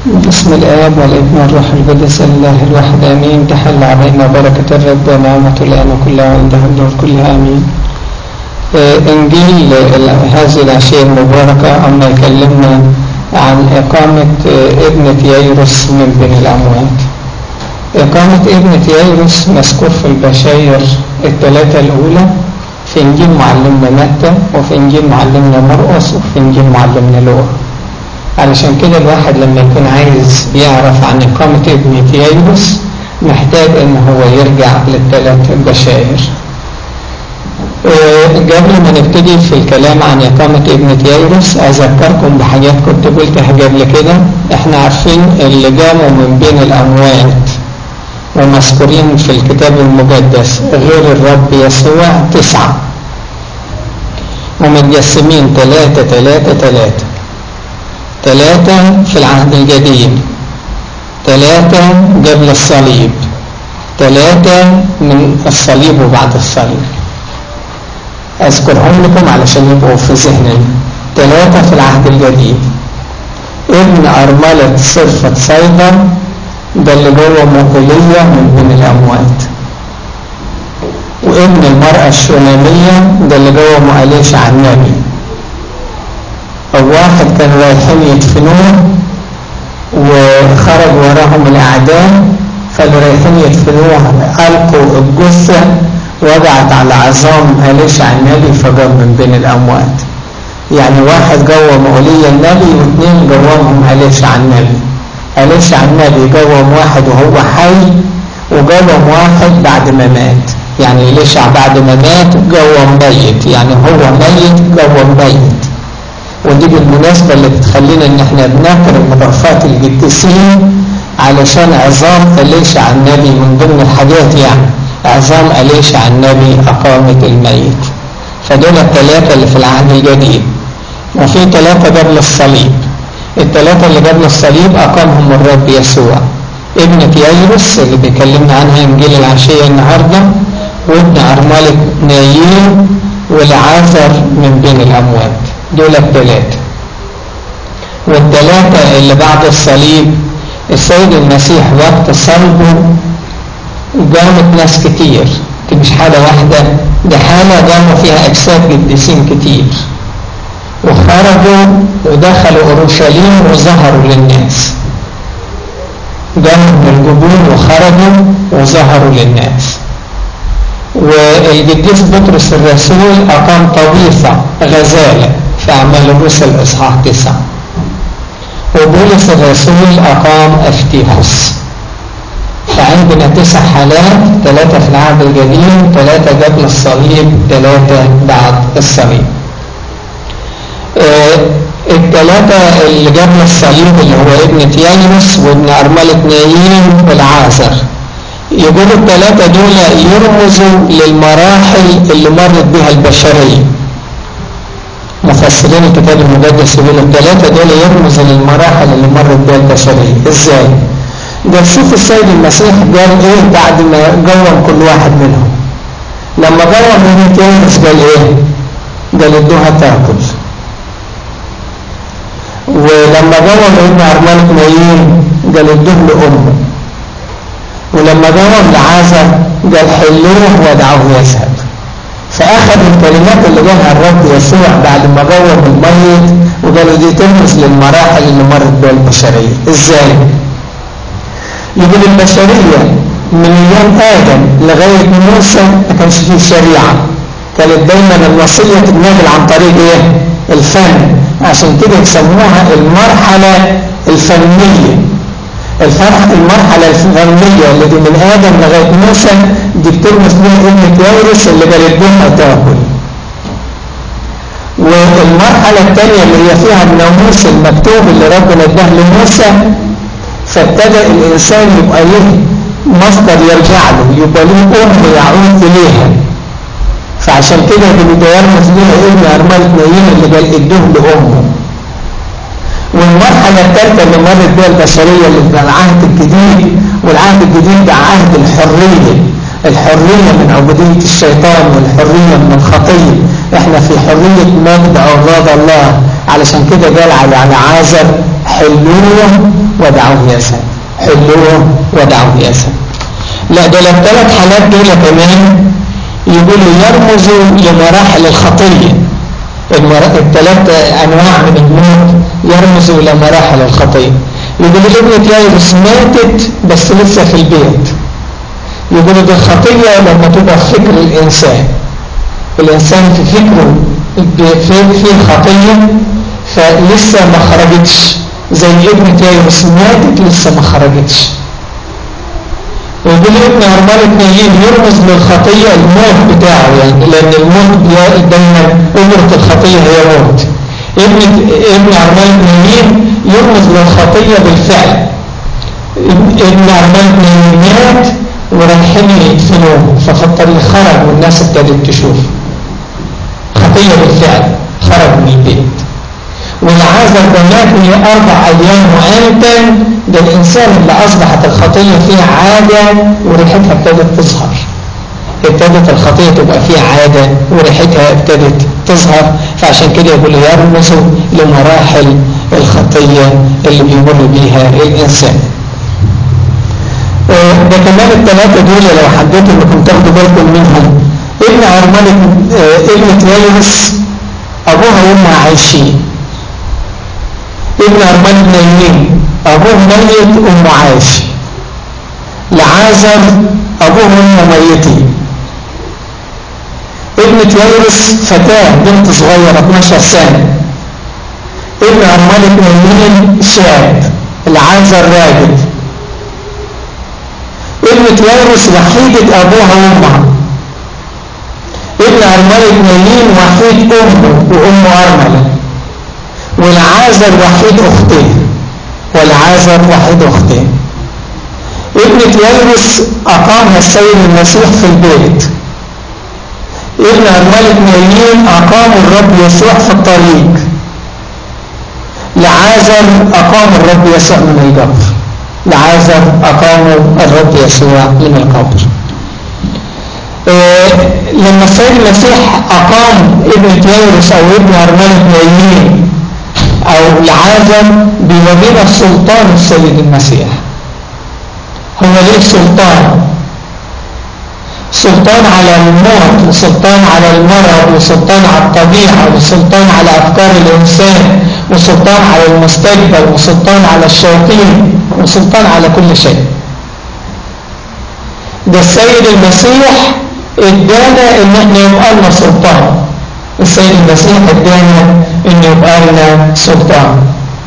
بسم الآب والابن والروح القدس الله الواحد آمين تحل علينا بركة الرب ونعمة الآن وكلها عند الدور كلها آمين آه، إنجيل هذه العشية المباركة أما يكلمنا عن إقامة آه، ابنة ييروس من بين الأموات إقامة ابنة ييروس مذكور في البشاير الثلاثة الأولى في إنجيل معلمنا متى وفي إنجيل معلمنا مرقس وفي إنجيل معلمنا لوقا علشان كده الواحد لما يكون عايز يعرف عن إقامة ابنة ييروس محتاج إن هو يرجع للثلاث بشائر قبل ما نبتدي في الكلام عن إقامة ابنة ييروس أذكركم بحاجات كنت قلتها قبل كده احنا عارفين اللي قاموا من بين الأموات ومذكورين في الكتاب المقدس غير الرب يسوع تسعة ومتقسمين ثلاثة ثلاثة ثلاثة ثلاثة في العهد القديم ثلاثة قبل الصليب ثلاثة من الصليب وبعد الصليب أذكرهم لكم علشان يبقوا في ذهننا ثلاثة في العهد القديم ابن أرملة صرفة صيدا ده اللي جوه مقبلية من بين الأموات وابن المرأة الشونامية ده اللي جوه مقاليش عن النبي أو واحد كانوا رايحين يدفنوه وخرج وراهم الأعداء فاللي رايحين يدفنوه ألقوا الجثة وقعت على عظام أليشع النبي فجاب من بين الأموات يعني واحد جوه مولية النبي واثنين جوامهم أليشع النبي أليشع النبي جوم واحد وهو حي وجوم واحد بعد ما مات يعني أليشع بعد ما مات جوم ميت يعني هو ميت جوم ميت ودي بالمناسبة اللي بتخلينا ان احنا بنكرم غرفات القديسين علشان عظام أليشع النبي من ضمن الحاجات يعني عظام أليشع النبي أقامة الميت فدول الثلاثة اللي في العهد الجديد وفي ثلاثة قبل الصليب الثلاثة اللي قبل الصليب أقامهم الرب يسوع ابنة ييروس اللي بيكلمنا عنها إنجيل العشية النهاردة وابن أرملة نايين والعازر من بين الأموات دول الثلاثة والثلاثة اللي بعد الصليب السيد المسيح وقت صلبه قامت ناس كتير دي مش حالة واحدة دي حالة قاموا فيها أجساد قديسين كتير وخرجوا ودخلوا أورشليم وظهروا للناس قاموا من الجبون وخرجوا وظهروا للناس والقديس بطرس الرسول أقام طويفة غزالة في أعمال الرسل إصحاح تسعة وبولس الرسول أقام أفتيخوس فعندنا تسع حالات ثلاثة في العهد القديم ثلاثة قبل الصليب ثلاثة بعد الصليب آه الثلاثة اللي قبل الصليب اللي هو ابن تيانوس وابن أرملة نايين والعازر يقولوا الثلاثة دول يرمزوا للمراحل اللي مرت بها البشرية مفسرين الكتاب المقدس يقولوا الثلاثة دول يرمزوا للمراحل اللي مرت بها البشرية ازاي؟ ده شوف السيد المسيح قال ايه بعد ما قوم كل واحد منهم لما قوم ابن تيانوس قال ايه؟ قال ادوها تاكل ولما قوم ابن أرملة نايين قال ادوه لأمه ولما قوم لعازر قال حلوه ودعوه يذهب فأخذ الكلمات اللي قالها الرب يسوع بعد ما قوم الميت وقالوا دي ترمز للمراحل اللي مرت بها البشرية ازاي؟ يقول البشرية من أيام آدم لغاية موسى ما كانش فيه شريعة كانت دايما الوصية تتنقل عن طريق ايه؟ الفن عشان كده يسموها المرحلة الفنية الفرح المرحلة الفنية اللي دي من آدم لغاية موسى دي بترمز لها ابن يورس اللي قالت لها تاكل والمرحلة الثانية اللي هي فيها الناموس المكتوب اللي ربنا اداه لموسى فابتدى الإنسان يبقى له مصدر يرجع له يبقى له أم يعود إليها فعشان كده اللي بيرمز لها ابن أرملة نايين اللي قال ادوه لأمه والمرحلة الثالثة اللي مرت بها البشرية اللي في العهد الجديد والعهد الجديد ده عهد الحرية الحرية من عبودية الشيطان والحرية من الخطية احنا في حرية مجد أولاد الله علشان كده قال على على عازر حلوه ودعوه يسر حلوه ودعوه يسر لا دول الثلاث حالات دول كمان يقولوا يرمزوا لمراحل الخطية الثلاث أنواع من الموت يرمزوا لمراحل الخطية يقولوا ابنة يايرس ماتت بس لسه في البيت يقولوا دي الخطية لما تبقى في فكر الإنسان الإنسان في فكره في في خطية فلسه ما خرجتش زي ابنة يايرس ماتت لسه ما خرجتش ويقول ابن عربان التنين يرمز للخطية الموت بتاعه يعني لأن الموت دايما أمرة الخطية هي موت ابن ابن عربان التنين يرمز للخطية بالفعل ابن عربان التنين مات ورايحين يدفنوه ففي الطريق خرج والناس ابتدت تشوف خطية بالفعل خرج من البيت والعازر ده مات من أربع أيام وأنتن ده الإنسان اللي أصبحت الخطية فيه عادة وريحتها ابتدت تظهر ابتدت الخطية تبقى فيها عادة وريحتها ابتدت تظهر فعشان كده يقول يرمزوا لمراحل الخطية اللي بيمر بيها الإنسان ده كمان الثلاثة دول لو حبيتوا انكم تاخدوا بالكم منهم ابن عرمانة ابن تيالس ابوها وامها عايشين ابن عرمان بن يمين ابوه ميت امه عايش لعازر ابوه وامه ميتين ابن تيالس فتاة بنت صغيرة 12 سنة ابن عرمان بن يمين شاب العازر راجل ابن تيارس وحيدة أبوها وأمها ابن أرملة نايين وحيد أمه وأمه أرملة والعازر وحيد أختين والعازر وحيد أختين ابن تيارس أقامها السيد المسيح في البيت ابن أرملة نايين أقام الرب يسوع في الطريق لعازر أقام الرب يسوع من القبر لعازر أقاموا الرب يسوع من القبر إيه لما السيد المسيح أقام ابن تيورس أو ابن أرملة نايين أو لعازر بيورينا سلطان السيد المسيح هو ليه سلطان سلطان على الموت وسلطان على المرض وسلطان على الطبيعة وسلطان على أفكار الإنسان وسلطان على المستقبل وسلطان على الشياطين وسلطان على كل شيء ده السيد المسيح ادانا ان احنا يبقى لنا سلطان السيد المسيح ادانا ان يبقى لنا سلطان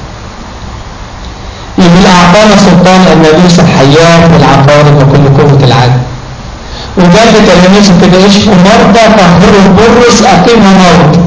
يبقى اعطانا سلطان ان ندوس الحياه والعقارب وكل قوه العدل وقال لتلاميذه كده اشفوا مرضى طهروا البرص اقيموا موت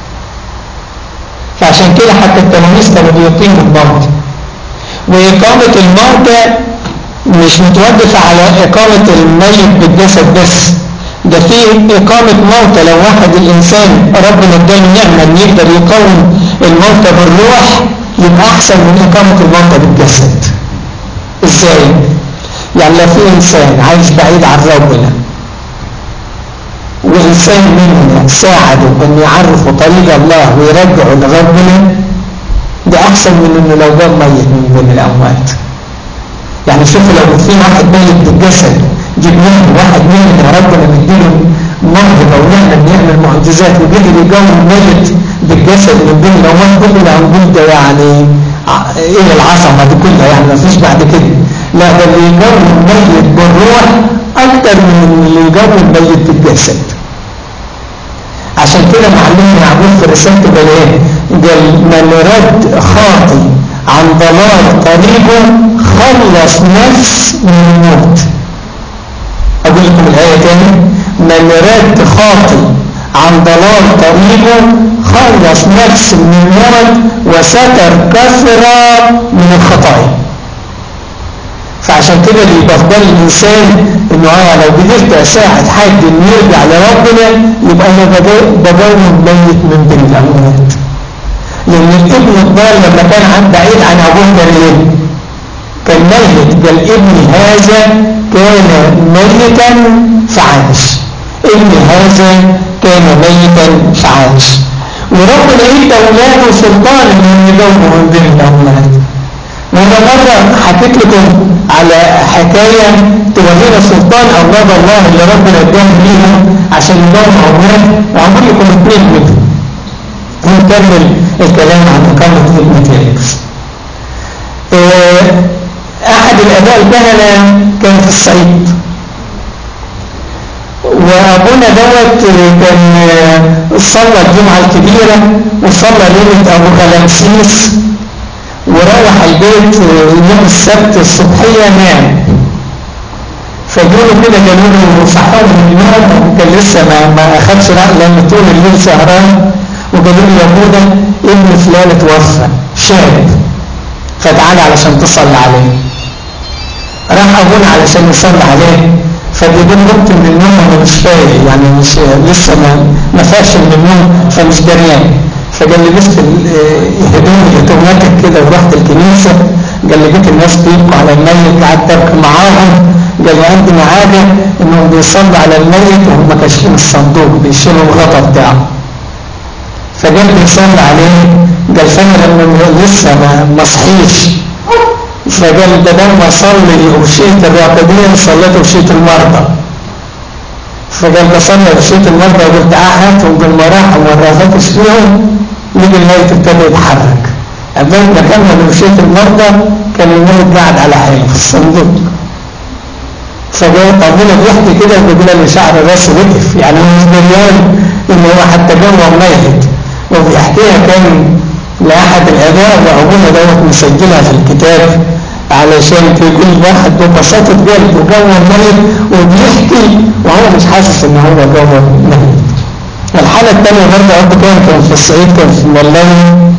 فعشان كده حتى التلاميذ كانوا بيقيموا الموت وإقامة الموتى مش متوقفة على إقامة الميت بالجسد بس ده في إقامة موتى لو واحد الإنسان ربنا اداله نعمة إن يقدر يقوم الموتى بالروح يبقى أحسن من إقامة الموتى بالجسد إزاي؟ يعني لو في إنسان عايش بعيد عن ربنا وإنسان مننا ساعده أن يعرفوا طريق الله ويرجعوا لربنا ده أحسن من إنه لو جاب ميت من بين الأموات يعني شوف لو في واحد ميت بالجسد جبناه واحد مننا ربنا مديله موهبة ونعمة إن يعمل معجزات وقدر يقوم ميت بالجسد من بين الأموات كلنا هنقول ده يعني إيه العظمة دي كلها يعني ما فيش بعد كده لا ده اللي يقوم ميت بالروح أكتر من اللي يقوم ميت بالجسد عشان كده معلمنا يعقوب في رسالته قال ايه؟ قال من رد خاطي عن ضلال طريقه خلص نفس من الموت اقول لكم الايه تاني من رد خاطي عن ضلال طريقه خلص نفس من الموت وستر كثرة من الخطايا فعشان كده اللي بفضل الإنسان إنه أنا لو قدرت أساعد حد إنه يرجع لربنا يبقى أنا بجاوب ميت من بين الأموات لأن الابن الضال لما كان عن بعيد عن أبوه كان إيه؟ كان ميت قال ابني هذا كان ميتا فعاش ابني هذا كان ميتا فعاش وربنا ادى اولاده سلطان انهم يجاوبوا من بين الامهات وانا مرة حكيت لكم على حكاية تورينا سلطان اولاد الله اللي ربنا اداهم ليهم عشان يجاوبوا اولاد وعمل لكم اثنين منهم نكمل الكلام عن إقامة ابنة يالكس أحد الآباء الكهنة كان في الصعيد وأبونا دوت كان صلى الجمعة الكبيرة وصلى ليلة أبو غلامسيس وروح البيت يوم السبت الصبحية نام فجوله كده قالوا له صحوه من النوم وكان لسه ما ما اخدش رأي لان طول الليل سهران وقالوا له يا ابونا ابن فلان اتوفى شاب فتعالى علشان تصلي عليه راح ابونا علشان يصلي عليه فبيقول نمت من النوم وانا مش فايق يعني مش لسه ما ما فاش من النوم فمش جريان فقال لي لبست هدومي اوتوماتيك كده ورحت الكنيسه قال لي جيت الناس بيبقوا على الميت قعدت ابكي معاهم قال لي عندي عاده انهم بيصلوا على الميت وهم كاشفين الصندوق بيشيلوا الغطا بتاعه فقال بيصلي عليه قال فانا لما لسه ما ما صحيش فقال ده لما اصلي وشيت الراقدين صليت وشيت المرضى فقال بصلي وشيت المرضى وقلت اه هاتهم بالمراحه وما رافقش فيهم يجي الميت ابتدى يتحرك قبل ما كمل وشيت المرضى كان الميت قاعد على حاله في الصندوق فجاء ابونا بيحكي كده بيقول ان شعر راسه وقف يعني هو مش دريان ان هو حتى جوه ميت وبيحكيها كان لأحد الآباء وأبونا دوت مسجلها في الكتاب علشان كل واحد ببساطة قلبه جوه الميت وبيحكي وهو مش حاسس ان هو جوه الميت الحالة الثانية برضه أب كان كان في الصعيد كان في ملاوي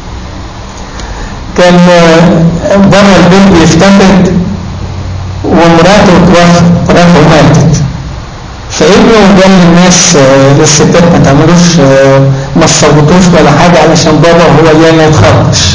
كان بره البيت بيفتقد ومراته توفت مراته ماتت فابنه قال للناس للستات ما تعملوش ما تصوتوش ولا حاجة علشان بابا هو جاي ما يتخرجش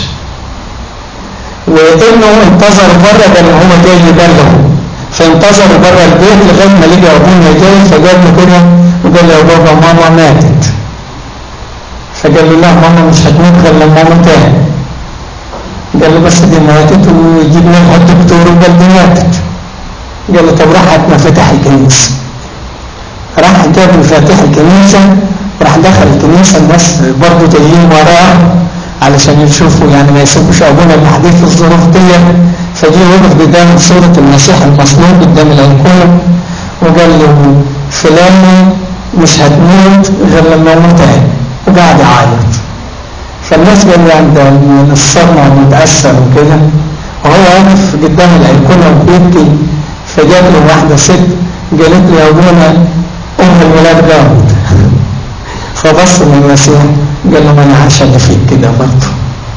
وابنه انتظر بره ده ان هو جاي يبلغه فانتظر بره البيت لغايه ما لقى ابونا جاي فجاب له كده وقال له يا بابا ماما ماتت فقال له لا ماما مش هتموت غير لما ماما تاني قال له بس دي ماتت ويجيب لها الدكتور وقال دي ماتت قال له طب راح مفاتيح الكنيسه راح جاب مفاتيح الكنيسة وراح دخل الكنيسة الناس برضه جايين وراه علشان يشوفوا يعني ما يسيبوش أبونا لوحده في الظروف دي فجي وقف قدام صورة المسيح المصلوب قدام الأيقونة وقال له فلان مش هتموت غير لما أموت أهي وقعد يعيط فالناس قال يعني ده من الصدمة ومتأثر وكده وهو واقف قدام الأيقونة وبيبكي فجات له واحدة ست قالت له يا أبونا أم الولاد جاوت فبص للمسيح قال له ما أنا عارفة اللي فيك كده برضه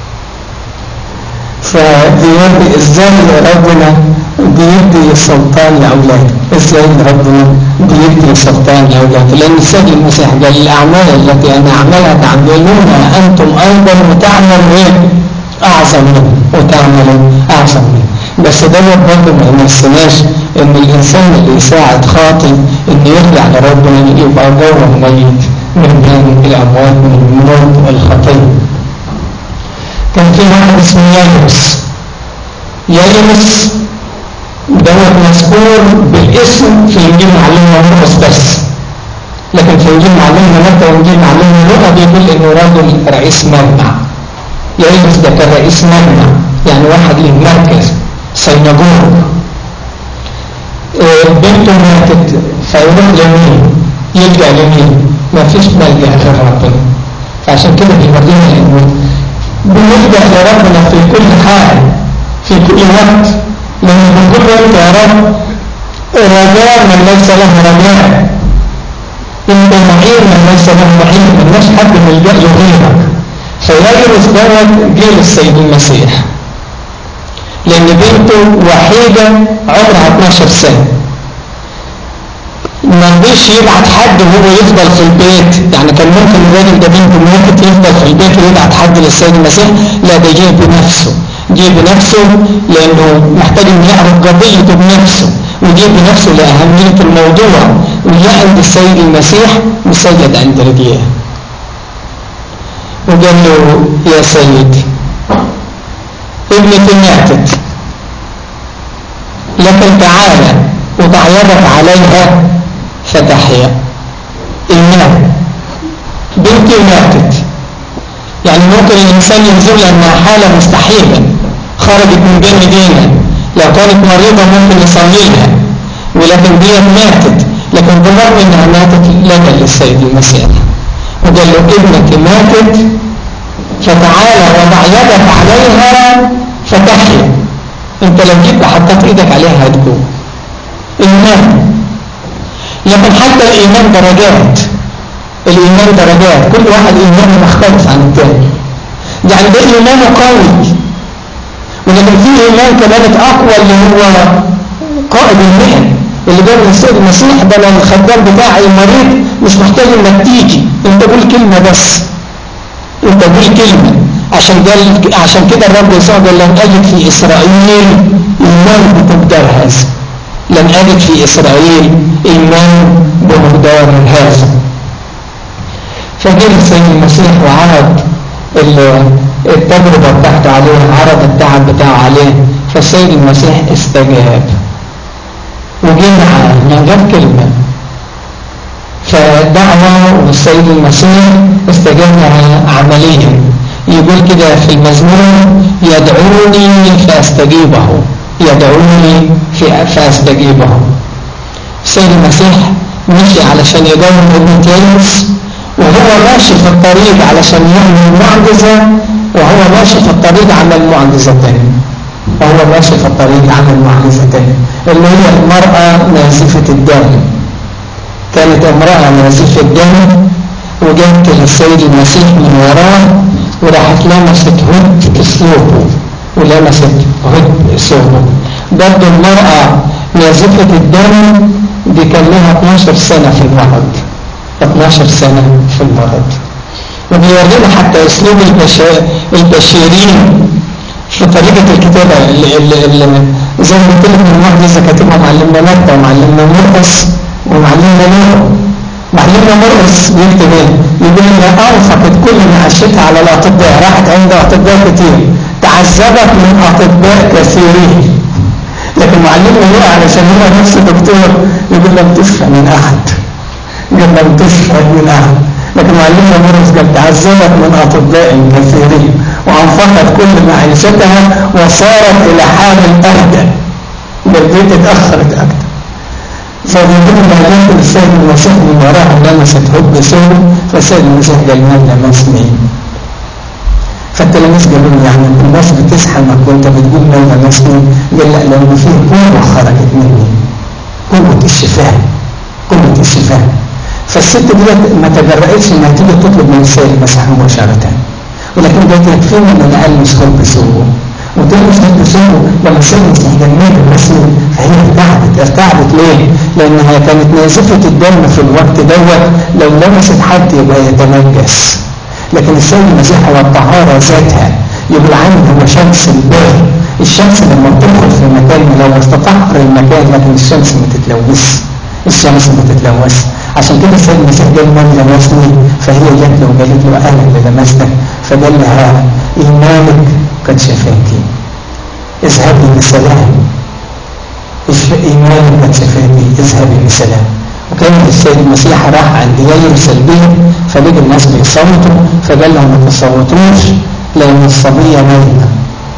فبيوري ازاي ربنا بيدي سلطان لاولاده ازاي ربنا بيدي سلطان لاولاده لان السيد المسيح قال الاعمال التي انا اعملها تعملونها انتم ايضا وتعملوا ايه اعظم منه وتعملوا اعظم منه بس ده برضه ما يمثلناش ان الانسان اللي يساعد خاطئ ان يرجع لربنا يبقى جوه ميت من بين الاموات من الموت والخطيه كان في واحد اسمه يايمس يايمس دوت مذكور بالاسم في انجيل معلمنا مرقس بس لكن في انجيل معلمنا متى وانجيل معلمنا لوقا بيقول انه راجل رئيس مجمع يايمس ده كان رئيس مجمع يعني واحد له مركز سيناجوج بنته ماتت فيروح لمين يلجأ لمين ما فيش ملجأ غير ربنا فعشان كده بيورينا انه بنلجأ لربنا في كل حال في كل وقت لما بنقول وقت يا رب رجاء من ليس له رجاء انت معين من ليس له معين ملناش حد نلجأ له غيرك فيجلس دوت جيل السيد المسيح لان بنته وحيدة عمرها 12 سنة ما رضيش يبعت حد وهو يفضل في البيت يعني كان ممكن الراجل ده بنته ماتت يفضل في البيت ويبعت حد للسيد المسيح لا ده جه بنفسه جه بنفسه لأنه محتاج أن يعرف قضيته بنفسه وجه بنفسه لأهمية الموضوع وجاء عند السيد المسيح وسجد عند رجليه وقال له يا سيدي ابنتي ماتت لكن تعالى وضع يدك عليها فتحيا المات بنتي ماتت يعني ممكن الإنسان ينزل أنها حالة مستحيلة خرجت من بين ايدينا لو كانت مريضة ممكن يصلي لها ولكن دي ماتت لكن بالرغم انها ماتت لجأ للسيد المسيح وقال له ابنك ماتت فتعالى وضع يدك عليها فتحيا انت لو جيت وحطيت ايدك عليها هتقوم ايمان لكن حتى الايمان درجات الايمان درجات كل واحد ايمانه مختلف عن الثاني يعني ده ايمانه قوي ولكن في ايمان كمان اقوى اللي هو قائد المهن اللي جاب السيد المسيح ده لو الخدام بتاعي مريض مش محتاج انك تيجي انت قول كلمه بس انت قول كلمه عشان قال عشان كده الرب يسوع قال لم اجد في اسرائيل ايمان بمقدار هذا لم اجد في اسرائيل ايمان بمقدار هذا فجاء السيد المسيح وعرض التجربة بتاعته عليه عرض التعب بتاعه عليه فالسيد المسيح استجاب وجه معاه من غير كلمة فدعوة والسيد المسيح استجاب عمليا يقول كده في المزمور يدعوني فاستجيبه يدعوني فاستجيبه السيد المسيح مشي علشان يدور ابن تيرس وهو ماشي في الطريق علشان يعمل معجزة وهو ماشي في الطريق عمل معجزة تانية وهو ماشي في الطريق عمل معجزة تانية اللي هي المرأة نازفة الدم كانت امرأة نازفة الدم وجت للسيد المسيح من وراه وراحت لمست هد ثوبه ولمست هد ثوبه برضه المرأة نازفة الدم دي كان لها 12 سنة في المرض 12 سنة في المرض وبيورينا حتى اسلوب البشيرين في طريقة الكتابة اللي, اللي, اللي زي ما قلت لك المعجزة كاتبها معلمنا متى ومعلمنا مرقس ومعلمنا نور معلمنا مرقس بيكتب ايه؟ يقول ان انفقت كل معاشتها على الاطباء راحت عند اطباء كتير تعذبت من اطباء كثيرين لكن معلمنا نور علشان هو نفسه دكتور يقول لم تشفى من احد قال لم تشفى من احد لكن معلمنا مرقس قال تعذبت من اطباء كثيرين وانفقت كل معيشتها وصارت الى حال اهدى والبيت اتاخرت اكثر فبيقول ما جاءت السيد المسيح من وراها لمست حب سوء فالسيد المسيح قال من لمسني فالتلاميذ قالوا له يعني الناس بتسحمك وانت بتقول من لمسني قال لا لانه في قوه خرجت مني قوه الشفاء قوه الشفاء فالست دي ما تجرأتش انها تيجي تطلب من السيد المسيح مباشره ولكن ده يكفينا ان انا المس حب سوء وتلمس حب سوء لما السيد المسيح جنات الرسول فهي ارتعبت ارتعبت ليه؟ لانها كانت نازفه الدم في الوقت دوت لو لمست حد يبقى يتنجس لكن السيد المسيح هو الطهاره ذاتها يقول عنه هو شمس البر الشمس لما بتدخل في مكان لو تطهر المكان لكن الشمس ما تتلوث الشمس ما تتلوث عشان كده السيد المسيح قال من لمسني فهي جت له وقالت له انا اللي لمستك فقال لها ايمانك قد شفاكي اذهبي بسلام ايمانك قد شفاكي اذهبي بسلام وكان السيد المسيح راح عند ياير سلبيا فلقى الناس بيصوتوا فقال لهم ما تصوتوش لان الصبيه نايمه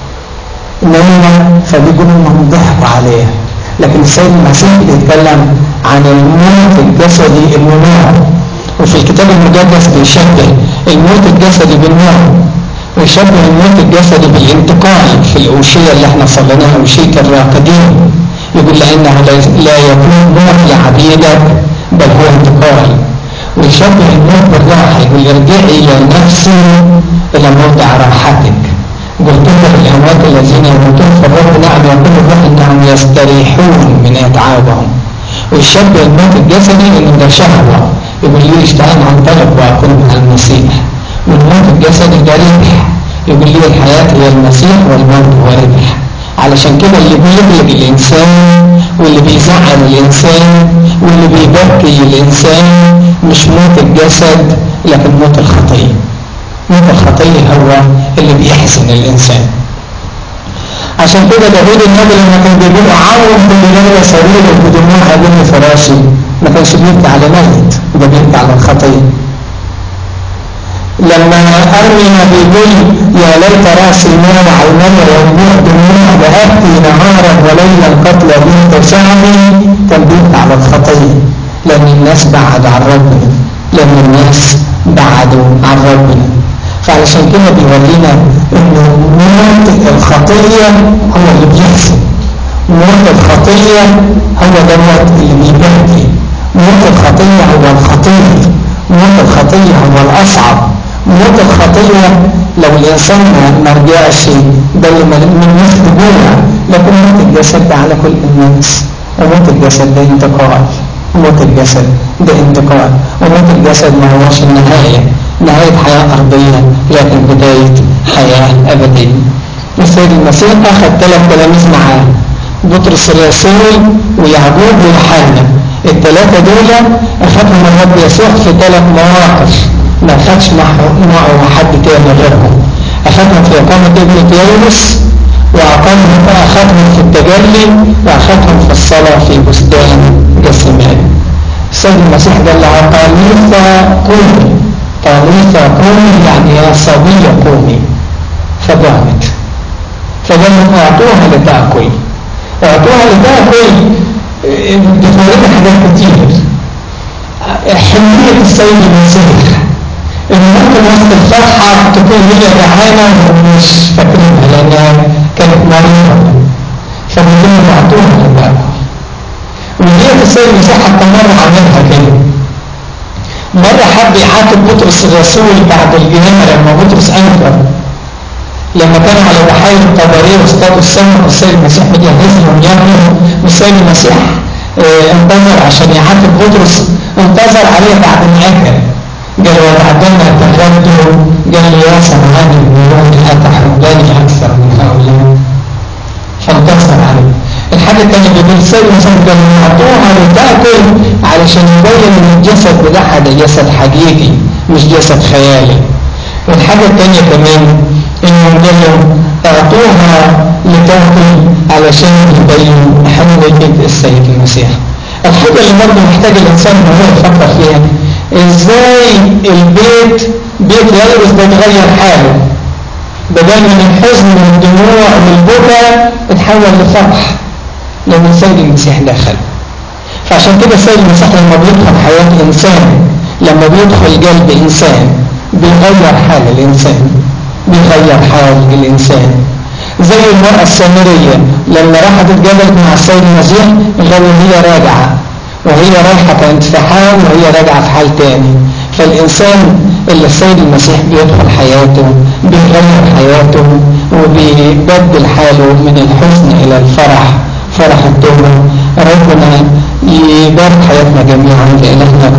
نايمه فبيقولوا انهم ضحكوا عليها لكن السيد المسيح بيتكلم عن الموت الجسدي المنار وفي الكتاب المقدس بيشبه الموت الجسدي بالنار ويشبه الموت الجسدي بالانتقال في الأوشية اللي احنا صليناها أوشية الراقدين يقول لأنه لا يكون موت لعبيدك بل هو انتقال ويشبه الموت بالراحة يقول ارجعي إلى نفسي إلى موضع راحتك قلت له الأموات الذين يموتون في الرب نعم يقول الروح أنهم يستريحون من أتعابهم ويشبه الموت الجسدي انه ده شهوة يقول لي اشتهان عن طلب واكون مع المسيح والموت الجسدي ده ربح يقول لي الحياة هي المسيح والموت هو ربح علشان كده اللي بيغلب الإنسان واللي بيزعل الإنسان واللي بيبكي الإنسان مش موت الجسد لكن موت الخطية موت الخطية هو اللي بيحزن الإنسان عشان كده داود النبي لما كان بيقول أعوم كل ليلة سرير بدموع بين فراشي ما كانش بيبكي على ميت ده بيبكي على الخطية لما أرمي بيقول يا ليت رأسي مال عيني ينبوع دموع وأبكي نهارا وليلا قتل بنت شعبي كان بيبكي على الخطية لأن الناس بعد عن ربنا لأن الناس بعدوا عن ربنا فعلشان كده بيورينا انه موت الخطية هو اللي بيحسن موت الخطية هو دوت اللي بيبكي موت الخطية هو الخطير موت الخطية هو الأصعب موت الخطية لو الإنسان ما رجعش ده اللي من مثل جوع لكن موت الجسد ده على كل الناس وموت الجسد ده انتقال موت الجسد ده انتقال وموت الجسد ما هوش النهاية نهاية حياة أرضية لكن بداية حياة أبدية السيد المسيح أخذ ثلاث تلاميذ معاه بطرس الرسول ويعقوب ويوحنا الثلاثة دول أخذهم الرب يسوع في ثلاث مواقف ما أخذش معه حد تاني غيرهم أخذهم في إقامة ابن يونس وأقامهم أخذهم في التجلي وأخذهم في الصلاة في بستان جسمان السيد المسيح قال لها طالوثة قومي طالوثة قومي يعني يا صبية قومي فقامت فقالوا أعطوها لتأكل أعطوها لتأكل بتورينا حاجات كتير حمية السيد المسيح إن ممكن وسط الفرحة تكون هي جعانة ومش فاكرينها لأنها كانت مريضة فبيقولوا أعطوها لتأكل وديت السيد المسيح حتى مرة عملها كده مرة حب يعاتب بطرس الرسول بعد الجنة لما بطرس أنكر لما كانوا على بحيرة الطبرية واصطادوا السمك والسيد المسيح مجهز لهم ياكلوا والسيد المسيح اه انتظر عشان يعاتب بطرس انتظر عليه بعد ما اكل قال وبعدما تغدوا قال لي يا سمعان المليون أتحبني أكثر من هؤلاء فانتصر عليه الحاجة الثانية بيقول السيد المسيح قال أعطوها لتأكل علشان يبين ان الجسد بتاعها ده جسد حقيقي مش جسد خيالي والحاجة الثانية كمان انه قال لهم اعطوها لتأكل علشان يبين حمية السيد المسيح الحاجة اللي برضه محتاج الإنسان إن هو يفكر فيها إزاي البيت بيت يلبس ده تغير حاله بدل من الحزن والدموع والبكاء اتحول لفرح لأن السيد المسيح دخل فعشان كده السيد المسيح لما بيدخل حياة إنسان لما بيدخل قلب إنسان بيغير حال الإنسان بيغير حال الإنسان زي المرأة السامرية لما راحت اتقابلت مع السيد المسيح غير هي راجعة وهي رايحة كانت في حال وهي راجعة في حال تاني فالإنسان اللي السيد المسيح بيدخل حياته بيغير حياته وبيبدل حاله من الحزن إلى الفرح فرح التوبة ربنا يبارك حياتنا جميعا لإلهنا